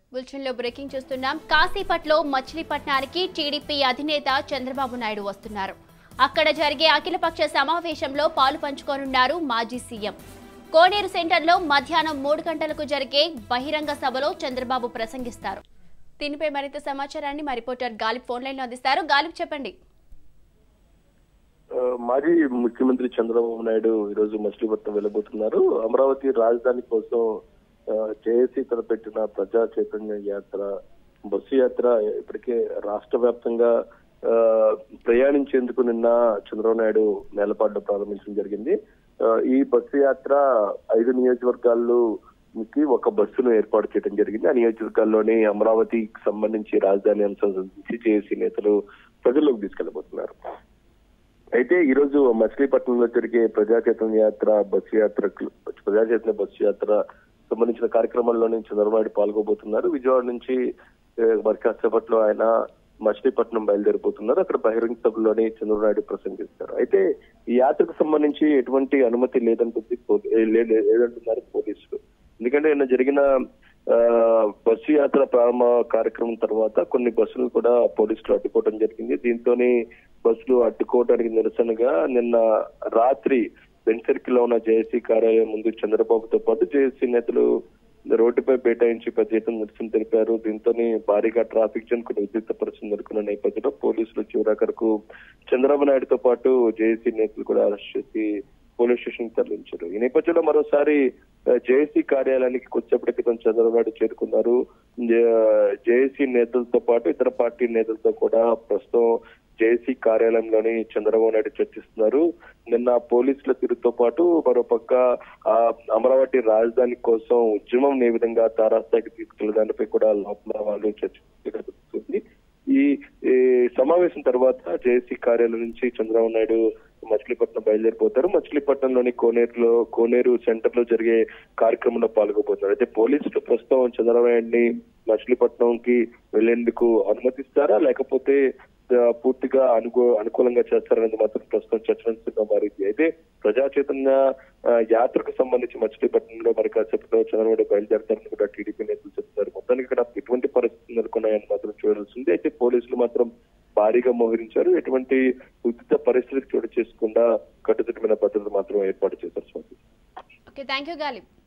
బులెటిన్లో బ్రేకింగ్ చూస్తున్నాం కాశీపట్లో మచిలీపట్నానికి టీడీపీ అధినేత చంద్రబాబు నాయుడు వస్తున్నారు అక్కడ జరిగే అఖిలపక్ష సమావేశంలో పాలు పంచుకోనున్నారు మాజీ సీఎం కోనేరు సెంటర్లో మధ్యాహ్నం మూడు గంటలకు జరిగే బహిరంగ సభలో చంద్రబాబు ప్రసంగిస్తారు దీనిపై మరింత సమాచారాన్ని మా రిపోర్టర్ గాలిబ్ ఫోన్ లైన్లో అందిస్తారు గాలిబ్ చెప్పండి ఆ, మాజీ ముఖ్యమంత్రి చంద్రబాబు నాయుడు ఈరోజు మచిలీపట్నం వెళ్ళబోతున్నారు అమరావతి రాజధాని కోసం ఆ, జేఏసీ తలపెట్టిన ప్రజా చైతన్య యాత్ర బస్సు యాత్ర ఇప్పటికే రాష్ట్ర వ్యాప్తంగా ఆ, ప్రయాణించేందుకు నిన్న చంద్రబాబు నాయుడు నేలపాటు ప్రారంభించడం జరిగింది ఆ, ఈ బస్సు యాత్ర ఐదు నియోజకవర్గాల్లో కి ఒక బస్సును ఏర్పాటు చేయడం జరిగింది ఆ నియోజకవర్గాల్లోని అమరావతికి సంబంధించి రాజధాని అంశం సంబంధించి జేఏసీ నేతలు ప్రజల్లోకి తీసుకెళ్లబోతున్నారు అయితే ఈ రోజు మచిలీపట్నంలో జరిగే ప్రజా చైతన్య యాత్ర బస్సు యాత్ర ప్రజా చైతన్య బస్సు యాత్ర సంబంధించిన కార్యక్రమాల్లోనే చంద్రబాబు నాయుడు పాల్గొబోతున్నారు విజయవాడ నుంచి ఏ, మరి కాసేపట్లో ఆయన మచిలీపట్నం బయలుదేరిపోతున్నారు అక్కడ బహిరంగ సభలోనే చంద్రబాబు నాయుడు ప్రసంగిస్తారు అయితే ఈ యాత్రకు సంబంధించి ఎటువంటి అనుమతి లేదంటుంది పో- ఏ, లే- లే- లేదంటున్నారు పోలీసులు ఎందుకంటే నిన్న జరిగిన ఆ, బస్సు యాత్ర ప్రారంభ కార్యక్రమం తర్వాత కొన్ని బస్సులు కూడా పోలీసులు అడ్డుకోవడం జరిగింది దీంతోనే బస్సులు అడ్డుకోవడానికి నిరసనగా నిన్న రాత్రి బెన్ సర్కిల్ లో ఉన్న జేఏసీ కార్యాలయం ముందు చంద్రబాబుతో పాటు జేఏసీ నేతలు రోడ్డుపై బైఠాయించి పెద్ద ఎత్తున నిరసన తెలిపారు దీంతోనే భారీగా ట్రాఫిక్ జన్ కూడా ఉద్రిక్తపరిచింది అనుకున్న నేపథ్యంలో పోలీసులు చివరాఖరకు చంద్రబాబు నాయుడుతో పాటు జేఏసీ నేతలు కూడా అరెస్ట్ చేసి పోలీస్ స్టేషన్ తరలించారు ఈ నేపథ్యంలో మరోసారి ఆ, జేఏసీ కార్యాలయానికి కొద్దిసేపటి క్రితం చంద్రబాబు నాయుడు చేరుకున్నారు జే- జేఏసీ నేతలతో పాటు ఇతర పార్టీ నేతలతో కూడా ప్రస్తుతం జేఏసీ కార్యాలయంలోని చంద్రబాబు నాయుడు చర్చిస్తున్నారు నిన్న పోలీసుల తీరుతో పాటు మరోపక్క ఆ అమరావతి రాజధాని కోసం ఉద్యమం ఏ విధంగా తారాస్థాయికి తీసుకెళ్లే దానిపై కూడా లోపల వాళ్ళు చర్చించుకుంది ఈ ఈ సమావేశం తర్వాత జేఏసీ కార్యాలయం నుంచి చంద్రబాబు నాయుడు మచిలీపట్నం బయలుదేరిపోతారు మచిలీపట్నంలోని కోనేరులో కోనేరు సెంటర్ లో జరిగే కార్యక్రమంలో పాల్గొబోతున్నారు అయితే పోలీసులు ప్రస్తుతం చంద్రబాబు నాయుడిని మచిలీపట్నంకి వెళ్లేందుకు అనుమతిస్తారా లేకపోతే ఆ, పూర్తిగా అనుకూ అనుకూలంగా చేస్తారనేది మాత్రం ప్రస్తుతం చర్చనీయంగా మారింది అయితే ప్రజా చైతన్య ఆ, యాత్రకు సంబంధించి మచిలీపట్నంలో మరి కాసేపట్లో చంద్రబాబు నాయుడు బయలుదేరతారని కూడా టీడీపీ నేతలు చెప్తున్నారు మొత్తానికి ఇక్కడ ఎటువంటి పరిస్థితులు నెలకొన్నాయని మాత్రం చూడాల్సింది అయితే పోలీసులు మాత్రం భారీగా మోహరించారు ఎటువంటి ఉచిత పరిస్థితికి చోటు చేసుకుండా కట్టుదిట్టమైన భద్రత మాత్రం ఏర్పాటు చేశారు Swathi okay thank you Ghalib